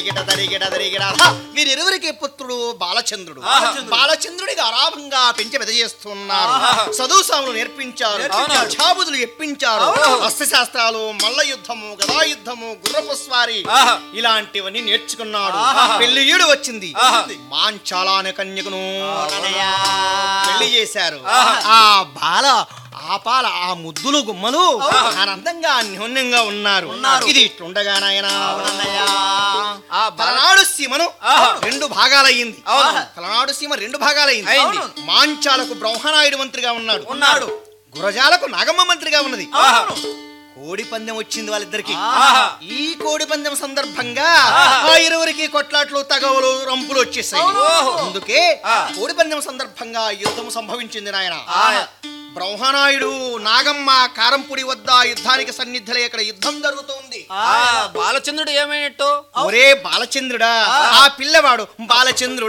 గిడ దరిగిడ దరిగిడ. వీరిరువురికి పుత్రుడు బాలచంద్రుడు ఆహా. బాలచంద్రుడికి అరాభంగా పెంచి పెదజేస్తున్నారు ఆహా. చదువు సాములు నేర్పించారు నేర్పించారు. ఛాబుదులు ఎప్పించారు అవును. అస్త్రశాస్త్రాలు మల్ల యుద్ధము గదా యుద్ధము గుర్రపు స్వారీ ఆహా. ఇలాంటివన్నీ నేర్చుకున్నాడు ఆహా. పెళ్లి ఈడు వచ్చింది ఆహా. మాంచాలా అనే కన్యకును అవునయ్యా. పెళ్లి చేశారు ఆహా. ఆ బాల ఆ పాల ఆ ముద్దులు గుమ్మలు ఆహా. ఆనందంగా అన్యోన్యంగా ఉన్నారు ఉన్నారు. ఇది ఇట్లుండగా నాయనా అవునన్నయ్యా. ఆ బాల- పలనాడు సీమను ఆహా. రెండు భాగాలయ్యింది అవును. పలనాడు సీమ రెండు భాగాలయ్యింది అయింది. మాంచాలకు బ్రహ్మనాయుడు మంత్రిగా ఉన్నాడు ఉన్నాడు గురజాలకు నాగమ్మ మంత్రిగా ఉన్నది ఆహా. కోడి పందెం వచ్చింది వాళ్ళిద్దరికి ఆహా. ఈ కోడి పందెం సందర్భంగా ఆహా. ఆ ఇరువురికి కొట్లాట్లు తగవులు రంపులు వచ్చేసాయి ఓహో. అందుకే ఆ. కోడి పందెం సందర్భంగా యుద్ధం సంభవించింది నాయన ఆహా. బ్రహ్మనాయుడు నాగమ్మ కారంపుడి వద్ద యుద్ధానికి సన్నిధులై ఇక్కడ యుద్ధం జరుగుతుంది ఆ బాలచంద్రుడు ఏమైనట్టు ఒరే బాలచంద్రుడా ఆ పిల్లవాడు బాలచంద్రుడు